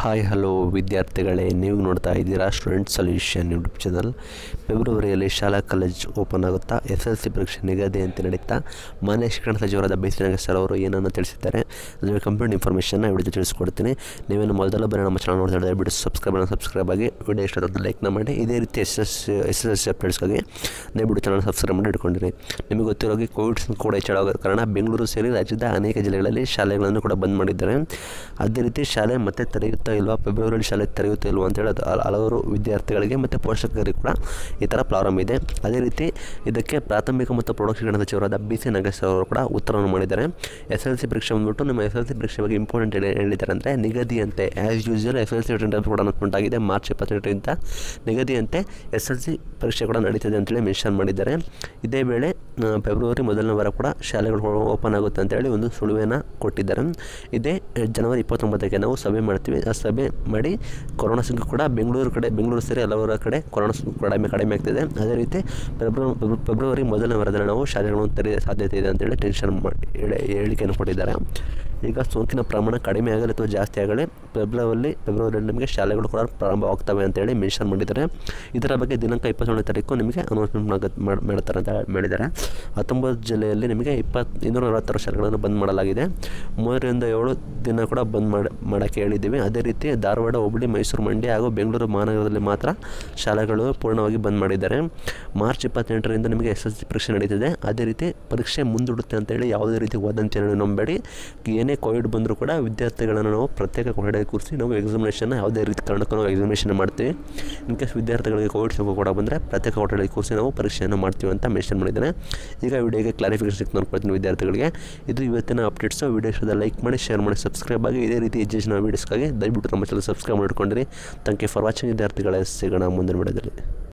hi hello ವಿದ್ಯಾರ್ಥಿಗಳೇ ನೀವು ನೋಡ್ತಾ ಇದ್ದೀರಾ ಸ್ಟೂಡೆಂಟ್ ಸೊಲ್ಯೂಷನ್ ಯೂಟ್ಯೂಬ್ ಚಾನಲ್ ಫೆಬ್ರವರಿಯಲ್ಲಿ ಶಾಲಾ ಕಾಲೇಜ್ ಓಪನ್ ಆಗುತ್ತಾ ಎಸ್ ಎಲ್ ಸಿ ಪರೀಕ್ಷೆ ನಿಗದಿ ಅಂತ ನಡೀತಾ ಮಾನ್ಯ ಶಿಕ್ಷಣ ಸಚಿವರಾದ ಬಿ ಸಿ ನಾಗೇಶ್ವರ ಅವರು ಏನನ್ನು ತಿಳಿಸಿದ್ದಾರೆ ಅದರ ಕಂಪ್ಲೀಟ್ ಇನ್ಫಾರ್ಮೇಷನ್ನ ವಿಡಿಯೋ ತಿಳಿಸ್ಕೊಡ್ತೀನಿ ನೀವೇನು ಮೊದಲ ಬರೀ ನಮ್ಮ ಚಾನಲ್ ನೋಡ್ತಾ ಇದ್ದರೆ ಬಿಡು ಸಬ್ಸ್ಕ್ರೈಬ್ ಸಬ್ಸ್ಕ್ರೈಬ್ ಆಗಿ ವಿಡಿಯೋ ಇಷ್ಟ ಲೈಕ್ನ ಮಾಡಿ ಇದೇ ರೀತಿ S S S S C ಅಪ್ಡೇಟ್ಸ್ಗಾಗಿ ದಯವಿಟ್ಟು ಚಾನಲ್ ಸಬ್ಸ್ಕ್ರೈಬ್ ಮಾಡಿ ಇಟ್ಕೊಂಡಿರಿ ನಿಮಗೆ ಗೊತ್ತಿರೋಗೆ ಕೋವಿಡ್ ಕೂಡ ಹೆಚ್ಚಳಾಗೋದ ಕಾರಣ ಬೆಂಗಳೂರು ಸೇರಿ ರಾಜ್ಯದ ಅನೇಕ ಜಿಲ್ಲೆಗಳಲ್ಲಿ ಶಾಲೆಗಳನ್ನು ಕೂಡ ಬಂದ್ ಮಾಡಿದ್ದಾರೆ ಅದೇ ರೀತಿ ಶಾಲೆ ಮತ್ತೆ ತೆರೆಯುತ್ತಾ ಇಲ್ವಾ ಫೆಬ್ರವರಿಯಲ್ಲಿ ಶಾಲೆ ತೆರೆಯುತ್ತಾ ಇಲ್ವಾ ಅಂತೇಳಿ ಅದು ಹಲ- ಹಲವಾರು ವಿದ್ಯಾರ್ಥಿಗಳಿಗೆ ಮತ್ತು ಪೋಷಕರಿಗೆ ಕೂಡ ಈ ಥರ ಪ್ರಾಬ್ಲಮ್ ಇದೆ ಅದೇ ರೀತಿ ಇದಕ್ಕೆ ಪ್ರಾಥಮಿಕ ಮತ್ತು ಪ್ರೌಢ ಶಿಕ್ಷಣ ಸಚಿವರಾದ ಬಿ ಸಿ ನಾಗೇಶ್ವರ ಅವರು ಕೂಡ ಉತ್ತರವನ್ನು ಮಾಡಿದ್ದಾರೆ ಎಸ್ ಎಲ್ ಸಿ ಪರೀಕ್ಷೆ ಬಂದ್ಬಿಟ್ಟು ನಿಮ್ಮ ಎಸ್ ಎಲ್ ಸಿ ಪರೀಕ್ಷೆ ಬಗ್ಗೆ ಇಂಪಾರ್ಟೆಂಟ್ ಹೇಳಿ ಹೇಳಿದ್ದಾರೆ ಅಂದರೆ ನಿಗದಿಯಂತೆ as usual S L C return ಕೂಡ ಅನೌನ್ಸ್ಮೆಂಟ್ ಆಗಿದೆ ಮಾರ್ಚ್ ಇಪ್ಪತ್ತೆಂಟರಿಂದ ನಿಗದಿಯಂತೆ ಎಸ್ ಎಲ್ ಸಿ ಪರೀಕ್ಷೆ ಕೂಡ ನಡೀತಿದೆ ಅಂತೇಳಿ ಮೆನ್ಷನ್ ಮಾಡಿದ್ದಾರೆ ಇದೇ ವೇಳೆ ಆ, ಫೆಬ್ರವರಿ ಮೊದಲನೇ ವಾರ ಕೂಡ ಶಾಲೆಗಳು ಓಪನ್ ಆಗುತ್ತೆ ಅಂತೇಳಿ ಒಂದು ಸುಳುವೆನ ಕೊಟ್ಟಿದ್ದಾರೆ ಇದೇ ಜನವರಿ ಇಪ್ಪತ್ತೊಂಬತ್ತಕ್ಕೆ ನಾವು ಸಭೆ ಮಾಡ್ತೀವಿ ಆ ಸಭೆ ಮಾಡಿ ಕೊರೋನಾ ಸೋಂಕು ಕೂಡ ಬೆಂಗಳೂರು ಕಡೆ ಬೆಂಗಳೂರು ಸೇರಿ ಹಲವರ ಕಡೆ ಕೊರೋನಾ ಸೋಂಕು ಕಡಿಮೆ ಕಡಿಮೆ ಆಗ್ತಿದೆ ಅದೇ ರೀತಿ ಫೆಬ್ರವರಿ ಫೆಬ್ರವರಿ ಮೊದಲನೇ ವಾರದಲ್ಲಿ ನಾವು ಶಾಲೆಗಳನ್ನು ತೆರೆಯ ಸಾಧ್ಯತೆ ಇದೆ ಅಂತೇಳಿ ಟೆನ್ಷನ್ ಮಾಡಿ ಹೇಳಿ- ಹೇಳಿಕೆಯನ್ನು ಕೊಟ್ಟಿದ್ದಾರೆ ಈಗ ಸೋಂಕಿನ ಪ್ರಮಾಣ ಕಡಿಮೆ ಆಗಲಿ ಅಥವಾ ಜಾಸ್ತಿ ಆಗಲಿ ಫೆಬ್ರವರಿ ಫೆಬ್ರವರಿಯಲ್ಲಿ ನಿಮಗೆ ಶಾಲೆಗಳು ಕೂಡ ಪ್ರಾರಂಭವಾಗ್ತವೆ ಅಂತೇಳಿ ಮೆನ್ಷನ್ ಮಾಡಿದ್ದಾರೆ ಇದರ ಬಗ್ಗೆ ದಿನಾಂಕ ಇಪ್ಪತ್ತೇಳನೇ ತಾರೀಕು ನಿಮಗೆ ಅನೌನ್ಸ್ಮೆಂಟ್ ಮಾಡ್- ಮಾಡ್ತಾರೆ ಅಂತ ಮಾಡಿದ್ದಾರೆ ಹತ್ತೊಂಬತ್ತು ಜಿಲ್ಲೆಯಲ್ಲಿ ನಿಮಗೆ ಇಪ್ಪತ್ತು ಇನ್ನೂರ ನಲವತ್ತಾರು ಶಾಲೆಗಳನ್ನು ಬಂದ್ ಮಾಡಲಾಗಿದೆ ಮೂರರಿಂದ ಏಳು ದಿನ ಕೂಡ ಬಂದ್ ಮಾಡಿ ಮಾಡೋಕ್ಕೆ ಹೇಳಿದ್ದೀವಿ ಅದೇ ರೀತಿ ಧಾರವಾಡ ಹುಬ್ಬಳ್ಳಿ ಮೈಸೂರು ಮಂಡ್ಯ ಹಾಗೂ ಬೆಂಗಳೂರು ಮಹಾನಗರದಲ್ಲಿ ಮಾತ್ರ ಶಾಲೆಗಳು ಪೂರ್ಣವಾಗಿ ಬಂದ್ ಮಾಡಿದ್ದಾರೆ ಮಾರ್ಚ್ ಇಪ್ಪತ್ತೆಂಟರಿಂದ ನಿಮಗೆ ಎಸ್ ಎಸ್ ಸಿ ಪರೀಕ್ಷೆ ನಡೀತಿದೆ ಅದೇ ರೀತಿ ಪರೀಕ್ಷೆ ಮುಂದೂಡುತ್ತೆ ಅಂತೇಳಿ ಯಾವುದೇ ರೀತಿ ವದಂತಿಯನ್ನು ನಂಬೇಡಿ ಏನೇ ಕೋವಿಡ್ ಬಂದರೂ ಕೂಡ ವಿದ್ಯಾರ್ಥಿಗಳನ್ನು ನಾವು ಪ್ರತ್ಯೇಕ ಕೊಠಡಿಗೆ ಕೂರಿಸಿ ನಾವು ಎಕ್ಸಾಮಿನೇಷನ್ನ ಯಾವುದೇ ರೀತಿ ಕಾರಣಕ್ಕೂ ನಾವು ಎಕ್ಸಾಮಿನೇಷನ್ ಮಾಡ್ತೀವಿ ಇನ್ ಕೇಸ್ ವಿದ್ಯಾರ್ಥಿಗಳಿಗೆ ಕೋವಿಡ್ ಸೋಂಕು ಕೂಡ ಬಂದರೆ ಪ್ರತ್ಯೇಕ ಕೊಠಡಿಗೆ ಕೂರಿಸಿ ನಾವು ಪರೀಕ್ಷೆಯನ್ನು ಮಾಡ್ತೀವಿ ಅಂತ ಮೆನ್ಷನ್ ಮಾಡಿದ್ದೇನೆ ಈಗ ವಿಡಿಯೋಗೆ ಕ್ಲಾರಿಫಿಕೇಶನ್ ನೋಡ್ಕೊಳ್ತೀನಿ ವಿದ್ಯಾರ್ಥಿಗಳಿಗೆ ಇದು ಇವತ್ತಿನ ಅಪ್ಡೇಟ್ಸು ವಿಡಿಯೋ ಇಷ್ಟದ ಲೈಕ್ ಮಾಡಿ ಶೇರ್ ಮಾಡಿ ಸಬ್ಸ್ಕ್ರೈಬ್ ಆಗಿ ಇದೇ ರೀತಿ ಎಜುಕೇಷನ್ ವೀಡಿಯೋಸ್ಗಾಗಿ ದಯವಿಟ್ಟು ನಮ್ಮ ಚಾನಲ್ ಸಬ್ಸ್ಕ್ರೈಬ್ ಮಾಡಿಕೊಂಡಿರಿ ಥ್ಯಾಂಕ್ ಯು ಫಾರ್ ವಾಚಿಂಗ್ ವಿದ್ಯಾರ್ಥಿಗಳೇ ಸಿಗೋಣ ಮುಂದಿನ ವಿಡಿಯೋದಲ್ಲಿ